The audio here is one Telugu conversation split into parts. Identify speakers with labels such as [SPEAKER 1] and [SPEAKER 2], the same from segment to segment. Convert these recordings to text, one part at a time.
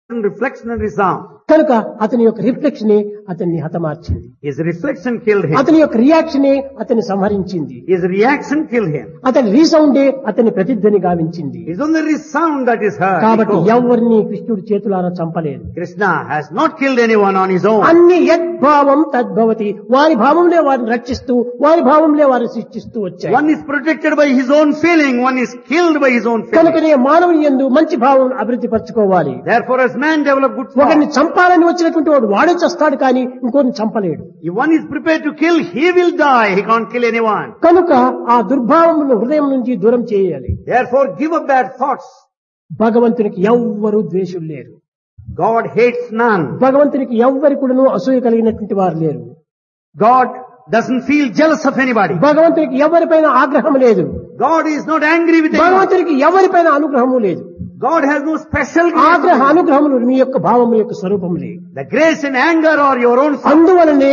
[SPEAKER 1] reflection and resound.
[SPEAKER 2] కనుక అతని యొక్క రిఫ్లెక్షన్ అతన్ని హతమార్చింది
[SPEAKER 1] His reflection killed him.
[SPEAKER 2] అతని యొక్క రియాక్షనే అతన్ని సంహరించింది
[SPEAKER 1] His reaction killed him.
[SPEAKER 2] అతని రీసౌండే అతన్ని ప్రతిధ్వని గావించింది
[SPEAKER 1] It's only resound that is heard.
[SPEAKER 2] కాబట్టి
[SPEAKER 1] echo.
[SPEAKER 2] ఎవరిని కృష్ణుడు చేతులారా చంపలేదు
[SPEAKER 1] Krishna has not killed anyone on his own.
[SPEAKER 2] అన్ని యద్భావం తద్భవతి వారి భావంలో వారిని రక్షిస్తూ వారి భావంలో వారిని సృష్టిస్తూ వచ్చాయి
[SPEAKER 1] One is protected by his own feeling, one is killed by his own feeling.
[SPEAKER 2] కనుకనే మానవుని యందు మంచి భావం అభివృద్ధి పరచుకోవాలి
[SPEAKER 1] Therefore, as man develop good
[SPEAKER 2] ఒకరిని
[SPEAKER 1] thought,
[SPEAKER 2] చంపాలని వచ్చినటువంటి వాడు వాడే చస్తాడు కానీ ఇంకోరిని చంపలేడు
[SPEAKER 1] if one is prepared to kill, he will die. He can't kill anyone.
[SPEAKER 2] కనుక ఆ దుర్భావమును హృదయం నుంచి దూరం చేయాలి
[SPEAKER 1] Therefore, give up bad thoughts.
[SPEAKER 2] భగవంతునికి ఎవ్వరూ ద్వేషులు లేరు
[SPEAKER 1] God hates none.
[SPEAKER 2] భగవంతునికి ఎవ్వరి కూడాను అసూయ కలిగినటువంటి వారు లేరు
[SPEAKER 1] God doesn't feel jealous of anybody.
[SPEAKER 2] భగవంతునికి ఎవరిపైన ఆగ్రహం లేదు
[SPEAKER 1] God is not angry with anyone.
[SPEAKER 2] భగవంతునికి ఎవరిపైన అనుగ్రహము లేదు
[SPEAKER 1] God has no special
[SPEAKER 2] ఆగ్రహ
[SPEAKER 1] grace.
[SPEAKER 2] అనుగ్రహములు మీ యొక్క భావము యొక్క స్వరూపములే
[SPEAKER 1] The grace and anger are your own. self.
[SPEAKER 2] అందువలనే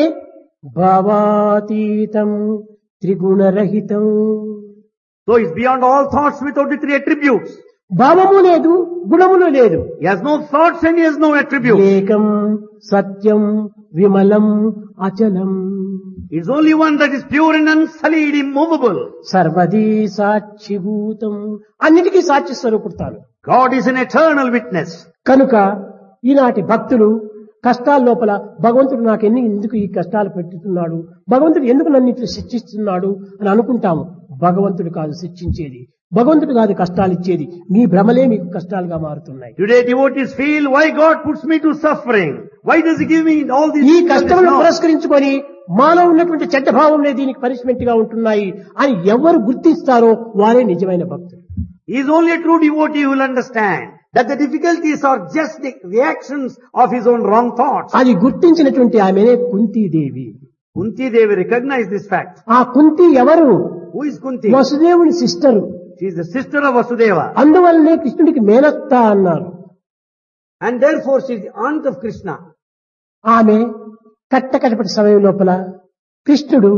[SPEAKER 2] భావాతీతం త్రిగుణరహితం
[SPEAKER 1] So it's beyond all thoughts without the three attributes.
[SPEAKER 2] భావము లేదు గుణములు లేదు
[SPEAKER 1] He has no thoughts and he has no attributes.
[SPEAKER 2] ఏకం సత్యం విమలం అచలం
[SPEAKER 1] It's only one that is pure and unsullied, immovable.
[SPEAKER 2] సర్వదీ సాక్షిభూతం అన్నిటికీ సాక్షి స్వరూపుడతాను
[SPEAKER 1] God is an eternal witness.
[SPEAKER 2] కనుక ఈనాటి భక్తులు కష్టాల లోపల భగవంతుడు నాకు ఎన్ని ఎందుకు ఈ కష్టాలు పెట్టుతున్నాడు భగవంతుడు ఎందుకు నన్ను ఇట్లా శిక్షిస్తున్నాడు అని అనుకుంటాము భగవంతుడు కాదు శిక్షించేది భగవంతుడు కాదు కష్టాలు ఇచ్చేది మీ భ్రమలే మీకు కష్టాలుగా మారుతున్నాయి
[SPEAKER 1] Today devotees feel why God puts me to suffering. Why does he give me all these
[SPEAKER 2] ఈ
[SPEAKER 1] difficulties
[SPEAKER 2] కష్టములను
[SPEAKER 1] now?
[SPEAKER 2] పురస్కరించుకొని మాలో ఉన్నటువంటి చెడ్డ భావంలే దీనికి పనిష్మెంట్ గా ఉంటున్నాయి అని ఎవరు గుర్తిస్తారో వారే నిజమైన భక్తులు
[SPEAKER 1] He is only a true devotee who will understand that the difficulties are just the reactions of his own wrong thoughts.
[SPEAKER 2] అది గుర్తించినటువంటి ఆమెనే Kuntidevi
[SPEAKER 1] Kunti Devi recognized this fact.
[SPEAKER 2] ఆ కుంతి ఎవరు
[SPEAKER 1] Who is Kunti?
[SPEAKER 2] వసుదేవుని sister
[SPEAKER 1] She is the sister of Vasudeva.
[SPEAKER 2] అందువల్లనే కృష్ణుడికి మేనత్త అన్నారు
[SPEAKER 1] And therefore she is the aunt of Krishna.
[SPEAKER 2] ఆమె కట్టకటపటి సమయం లోపల కృష్ణుడు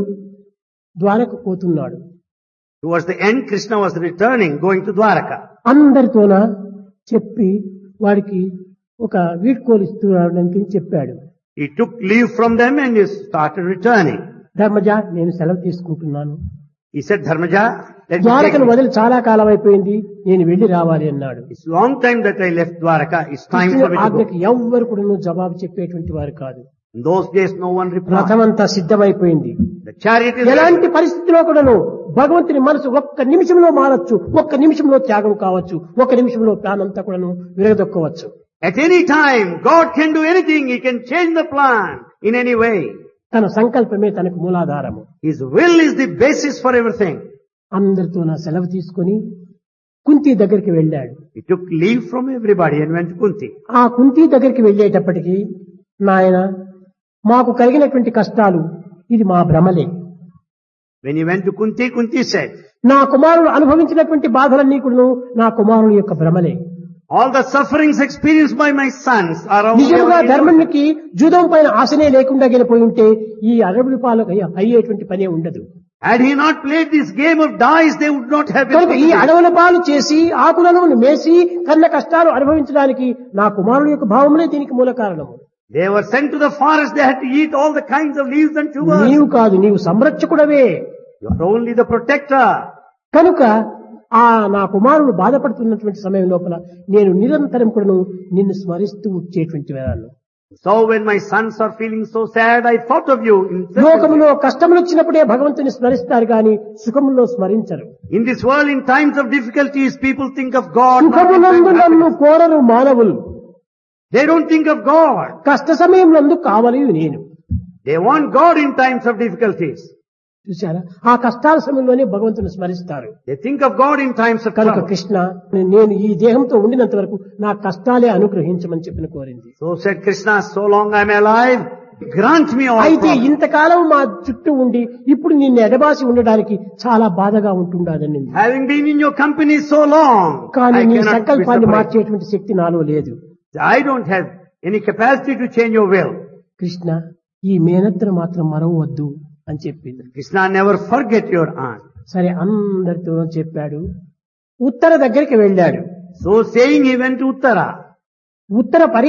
[SPEAKER 2] ద్వారకు పోతున్నాడు
[SPEAKER 1] Towards the end, Krishna was returning, going to Dwaraka.
[SPEAKER 2] అందరితోన చెప్పి వాడికి ఒక వీడ్కోలు ఇస్తున్నాడని చెప్పాడు
[SPEAKER 1] He took leave from them and he started returning.
[SPEAKER 2] Dharmaja నేను సెలవు తీసుకుంటున్నాను
[SPEAKER 1] He said, Dharmaja, let me
[SPEAKER 2] ద్వారకను
[SPEAKER 1] take
[SPEAKER 2] వదిలి చాలా కాలం అయిపోయింది నేను వెళ్లి రావాలి అన్నాడు
[SPEAKER 1] It's long time that I left Dwaraka. It's time for
[SPEAKER 2] కృష్ణుడి
[SPEAKER 1] me to go.
[SPEAKER 2] ఆజ్ఞకి ఎవ్వరు కూడా జవాబు చెప్పేటువంటి వారు కాదు
[SPEAKER 1] In those days, no one replied.
[SPEAKER 2] రథమంతా సిద్ధమైపోయింది
[SPEAKER 1] The chariot is ready.
[SPEAKER 2] ఎలాంటి పరిస్థితిలో కూడాను భగవంతుని మనసు ఒక్క నిమిషంలో మారచ్చు ఒక్క నిమిషంలో త్యాగం కావచ్చు ఒక్క నిమిషంలో ప్రాణంతా కూడాను విరగదొక్కవచ్చు
[SPEAKER 1] At any time, God can do anything. He can change the plan in any way.
[SPEAKER 2] తన సంకల్పమే తనకు మూలాధారము
[SPEAKER 1] His will is the basis for everything.
[SPEAKER 2] అందరితో నా సెలవు తీసుకొని కుంతి దగ్గరికి వెళ్ళాడు
[SPEAKER 1] He took leave from everybody and went to Kunti.
[SPEAKER 2] ఆ కుంతి దగ్గరికి వెళ్ళేటప్పటికి నాయన మాకు కలిగినటువంటి కష్టాలు ఇది మా భ్రమలే
[SPEAKER 1] When he went to Kunti, Kunti said,
[SPEAKER 2] నా కుమారుడు అనుభవించినటువంటి బాధలన్నీ కూడా నా కుమారుని యొక్క భ్రమలే
[SPEAKER 1] all the sufferings experienced by my sons are only
[SPEAKER 2] నిజంగా
[SPEAKER 1] our illusion."
[SPEAKER 2] ధర్మనికి జూదం పైన ఆశనే లేకుండా గెలిపోయి ఉంటే ఈ అరబుడి పాలకు అయ్యే- అయ్యేటువంటి పనే ఉండదు
[SPEAKER 1] Had he not played this game of dice, they would not have been
[SPEAKER 2] కనుక ఈ
[SPEAKER 1] possible.
[SPEAKER 2] అడవుల పాలు చేసి ఆకులను మేసి కన్న కష్టాలు అనుభవించడానికి నా కుమారుడు యొక్క భావములే దీనికి మూల కారణము
[SPEAKER 1] They were sent to the forest. They had to eat all the kinds of leaves and tubers.
[SPEAKER 2] నీవు కాదు నీవు సంరక్షకుడవే
[SPEAKER 1] You are only the protector.
[SPEAKER 2] కనుక ఆ నా కుమారుడు బాధపడుతున్నటువంటి సమయం లోపల నేను నిరంతరం కూడా నిన్ను స్మరిస్తూ వచ్చేటువంటి వేళను
[SPEAKER 1] So when my sons are feeling so sad, I thought of you. In,
[SPEAKER 2] లోకములో కష్టములు వచ్చినప్పుడే భగవంతుని స్మరిస్తారు గాని సుఖములో స్మరించరు
[SPEAKER 1] in this world, in times of difficulties, people think of God. not in
[SPEAKER 2] సుఖమునందు
[SPEAKER 1] times of
[SPEAKER 2] నన్ను
[SPEAKER 1] happiness.
[SPEAKER 2] కోరరు మానవులు
[SPEAKER 1] They don't think of God.
[SPEAKER 2] కష్ట సమయంలో కావలి నేను
[SPEAKER 1] They want God in times of difficulties.
[SPEAKER 2] చూసారా ఆ కష్టాల సమయంలోనే భగవంతుని స్మరిస్తారు
[SPEAKER 1] They think of God in times of
[SPEAKER 2] కనుక
[SPEAKER 1] trouble.
[SPEAKER 2] కృష్ణ నేను ఈ దేహంతో ఉండినంత వరకు నా కష్టాలే అనుగ్రహించమని చెప్పిన కోరింది
[SPEAKER 1] So said Krishna, so long I am alive, grant me all
[SPEAKER 2] అయితే
[SPEAKER 1] problems.
[SPEAKER 2] ఇంతకాలం మా చుట్టూ ఉండి ఇప్పుడు నిన్ను ఎడబాసి ఉండడానికి చాలా బాధగా ఉంటుండదని
[SPEAKER 1] Having been in your company so long,
[SPEAKER 2] కానీ
[SPEAKER 1] I
[SPEAKER 2] నీ
[SPEAKER 1] cannot be
[SPEAKER 2] సంకల్పాన్ని
[SPEAKER 1] separated.
[SPEAKER 2] మార్చేటువంటి శక్తి నాలో లేదు
[SPEAKER 1] I don't have any capacity to change your will.
[SPEAKER 2] Krishna ఈ మేనత్తను మాత్రం మరవద్దు అని చెప్పింది
[SPEAKER 1] Krishna, never forget your aunt.
[SPEAKER 2] సరే అందరితో చెప్పాడు ఉత్తర దగ్గరికి వెళ్ళాడు
[SPEAKER 1] So saying, he went to Uttara.
[SPEAKER 2] ఉత్తర పరి